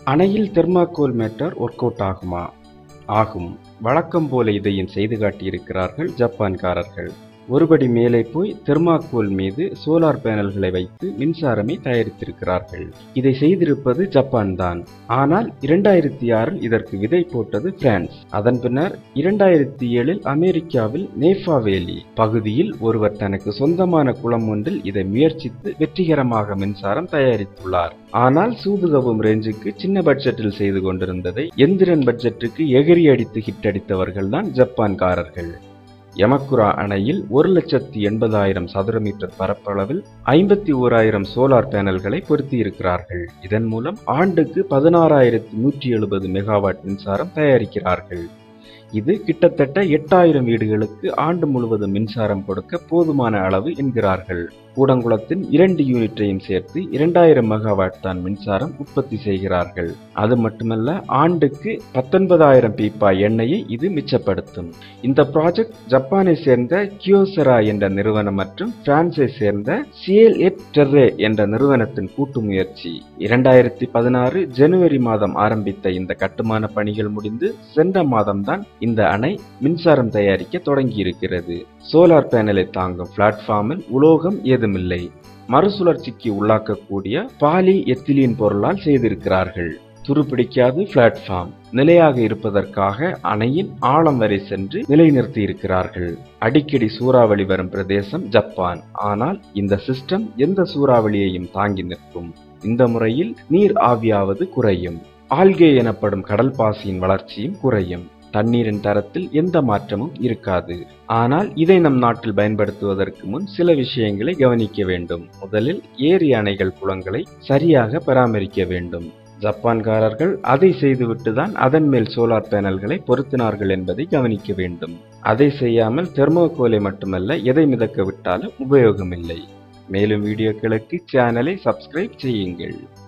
அணையில் thermocol matter work out ஆகுமா ஆகும் வழக்கம் போல இதையும் செய்து காட்டியிருக்கிறார்கள் ஜப்பான்காரர்கள் ஒருபடி மேலே போய் தெர்மாக்கோல் மீது சோலார் பேனல்களை வைத்து மின்சாரமே தயாரித்திருக்கிறார்கள் இதை செய்திருப்பது ஜப்பான் தான் ஆனால் இரண்டாயிரத்தி ஆறில் இதற்கு விதை போட்டது பிரான்ஸ் அதன் பின்னர் இரண்டாயிரத்தி ஏழில் அமெரிக்காவில் நேஃபா வேலி பகுதியில் ஒருவர் தனக்கு சொந்தமான குளம் ஒன்றில் இதை முயற்சித்து வெற்றிகரமாக மின்சாரம் தயாரித்துள்ளார் ஆனால் சூதுகவும் ரேஞ்சுக்கு சின்ன பட்ஜெட்டில் செய்து கொண்டிருந்ததை எந்திரன் பட்ஜெட்டுக்கு எகிரி அடித்து ஹிட் அடித்தவர்கள் தான் ஜப்பான்காரர்கள் யமக்குரா அணையில் ஒரு லட்சத்தி எண்பதாயிரம் சதுர மீட்டர் பரப்பளவில் ஐம்பத்தி ஓராயிரம் சோலார் பேனல்களை பொருத்தியிருக்கிறார்கள் இதன் மூலம் ஆண்டுக்கு பதினாறாயிரத்தி நூற்றி எழுபது மெகாவாட் மின்சாரம் தயாரிக்கிறார்கள் இது கிட்டத்தட்ட எட்டாயிரம் வீடுகளுக்கு ஆண்டு முழுவதும் மின்சாரம் கொடுக்க போதுமான அளவு என்கிறார்கள் கூடங்குளத்தின் இரண்டு யூனிட்டையும் சேர்த்து இரண்டாயிரம் மெகாவாட் தான் மின்சாரம் உற்பத்தி செய்கிறார்கள் அது மட்டுமல்ல ஆண்டுக்கு பத்தொன்பதாயிரம் பீப்பா எண்ணெயை இது மிச்சப்படுத்தும் இந்த ப்ராஜெக்ட் ஜப்பானை சேர்ந்த கியோசெரா என்ற நிறுவனம் மற்றும் பிரான்சை சேர்ந்த சிஎல் எட் டெர்ரே என்ற நிறுவனத்தின் கூட்டு முயற்சி இரண்டாயிரத்தி பதினாறு ஜனவரி மாதம் ஆரம்பித்த இந்த கட்டுமான பணிகள் முடிந்து சென்ற மாதம்தான் இந்த அணை மின்சாரம் தயாரிக்க தொடங்கியிருக்கிறது சோலார் பேனலை தாங்கும் பிளாட்ஃபார்மில் உலோகம் ஏதுமில்லை மறுசுழற்சிக்கு உள்ளாக்கக்கூடிய பாலி எத்திலீன் பொருளால் செய்திருக்கிறார்கள் துருப்பிடிக்காது பிளாட்ஃபார்ம் நிலையாக இருப்பதற்காக அணையின் ஆழம் வரை சென்று நிலைநிறுத்தி இருக்கிறார்கள் அடிக்கடி சூறாவளி வரும் பிரதேசம் ஜப்பான் ஆனால் இந்த சிஸ்டம் எந்த சூறாவளியையும் தாங்கி நிற்கும் இந்த முறையில் நீர் ஆவியாவது குறையும் ஆல்கே எனப்படும் கடல் பாசியின் வளர்ச்சியும் குறையும் தண்ணீரின் தரத்தில் எந்த மாற்றமும் இருக்காது ஆனால் இதை நம் நாட்டில் பயன்படுத்துவதற்கு முன் சில விஷயங்களை கவனிக்க வேண்டும் முதலில் ஏரி அணைகள் குளங்களை சரியாக பராமரிக்க வேண்டும் ஜப்பான்காரர்கள் அதை செய்துவிட்டு தான் அதன் மேல் சோலார் பேனல்களை பொருத்தினார்கள் என்பதை கவனிக்க வேண்டும் அதை செய்யாமல் தெர்மோகோலை மட்டுமல்ல எதை மிதக்க விட்டாலும் உபயோகமில்லை மேலும் வீடியோக்களுக்கு சேனலை சப்ஸ்கிரைப் செய்யுங்கள்